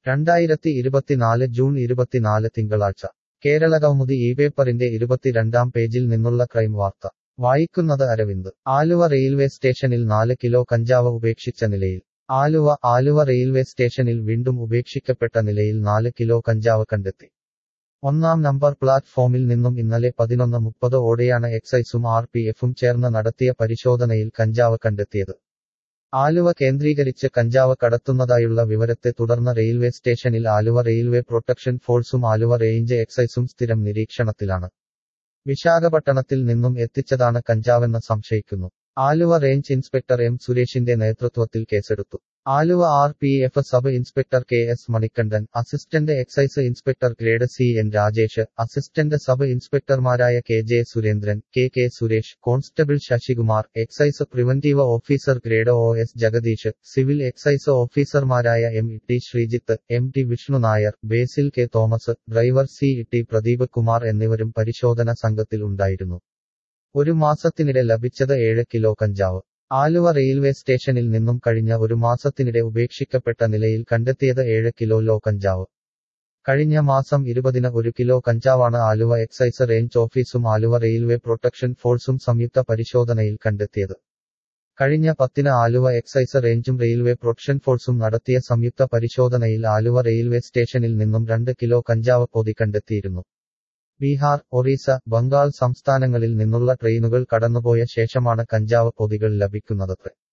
രണ്ടായിരത്തി ഇരുപത്തിനാല് ജൂൺ ഇരുപത്തിനാല് തിങ്കളാഴ്ച കേരളകൗമുദി ഈ പേപ്പറിന്റെ ഇരുപത്തിരണ്ടാം പേജിൽ നിന്നുള്ള ക്രൈം വാർത്ത വായിക്കുന്നത് അരവിന്ദ് ആലുവ റെയിൽവേ സ്റ്റേഷനിൽ നാല് കിലോ കഞ്ചാവ് ഉപേക്ഷിച്ച നിലയിൽ ആലുവ ആലുവ റെയിൽവേ സ്റ്റേഷനിൽ വീണ്ടും ഉപേക്ഷിക്കപ്പെട്ട നിലയിൽ നാല് കിലോ കഞ്ചാവ് കണ്ടെത്തി ഒന്നാം നമ്പർ പ്ലാറ്റ്ഫോമിൽ നിന്നും ഇന്നലെ പതിനൊന്ന് മുപ്പത് ഓടെയാണ് എക്സൈസും ആർ പി എഫും ചേർന്ന് നടത്തിയ പരിശോധനയിൽ കഞ്ചാവ് കണ്ടെത്തിയത് ആലുവ കേന്ദ്രീകരിച്ച് കഞ്ചാവ് കടത്തുന്നതായുള്ള വിവരത്തെ തുടർന്ന് റെയിൽവേ സ്റ്റേഷനിൽ ആലുവ റെയിൽവേ പ്രൊട്ടക്ഷൻ ഫോഴ്സും ആലുവ റേഞ്ച് എക്സൈസും സ്ഥിരം നിരീക്ഷണത്തിലാണ് വിശാഖപട്ടണത്തിൽ നിന്നും എത്തിച്ചതാണ് കഞ്ചാവെന്ന് സംശയിക്കുന്നു ആലുവ റേഞ്ച് ഇൻസ്പെക്ടർ എം സുരേഷിന്റെ നേതൃത്വത്തിൽ കേസെടുത്തു Aluva R P F sub inspector K S Manikandan assistant excise inspector grade C N Rajesh assistant sub ഇൻസ്പെക്ടർമാരായ K J Surendran K K Suresh constable Sasikumar excise preventive officer grade O S Jagadeesh civil excise ഓഫീസർമാരായ M T Sreejith M T Vishnu Nair Basil K Thomas driver C T Pradeep Kumar എന്നിവരും പരിശോധന സംഘത്തിൽ ഉണ്ടായിരുന്നു ഒരു മാസത്തിനിടെ ലഭിച്ചത് ഏഴ് കിലോ കഞ്ചാവ് ആലുവ റെയിൽവേ സ്റ്റേഷനിൽ നിന്നും കഴിഞ്ഞ ഒരു മാസത്തിനിടെ ഉപേക്ഷിക്കപ്പെട്ട നിലയിൽ കണ്ടെത്തിയത് ഏഴ് കിലോ ലോ കഞ്ചാവ് കഴിഞ്ഞ മാസം ഇരുപതിന് ഒരു കിലോ കഞ്ചാവാണ് ആലുവ എക്സൈസ് റേഞ്ച് ഓഫീസും ആലുവ റെയിൽവേ പ്രൊട്ടക്ഷൻ ഫോഴ്സും സംയുക്ത പരിശോധനയിൽ കണ്ടെത്തിയത് കഴിഞ്ഞ പത്തിന് ആലുവ എക്സൈസ് റേഞ്ചും റെയിൽവേ പ്രൊട്ടക്ഷൻ ഫോഴ്സും നടത്തിയ സംയുക്ത പരിശോധനയിൽ ആലുവ റെയിൽവേ സ്റ്റേഷനിൽ നിന്നും രണ്ട് കിലോ കഞ്ചാവ് പൊതി കണ്ടെത്തിയിരുന്നു ബീഹാർ ഒറീസ ബംഗാൾ സംസ്ഥാനങ്ങളിൽ നിന്നുള്ള ട്രെയിനുകൾ കടന്നുപോയ ശേഷമാണ് കഞ്ചാവ് പൊതികൾ ലഭിക്കുന്നതത്രേ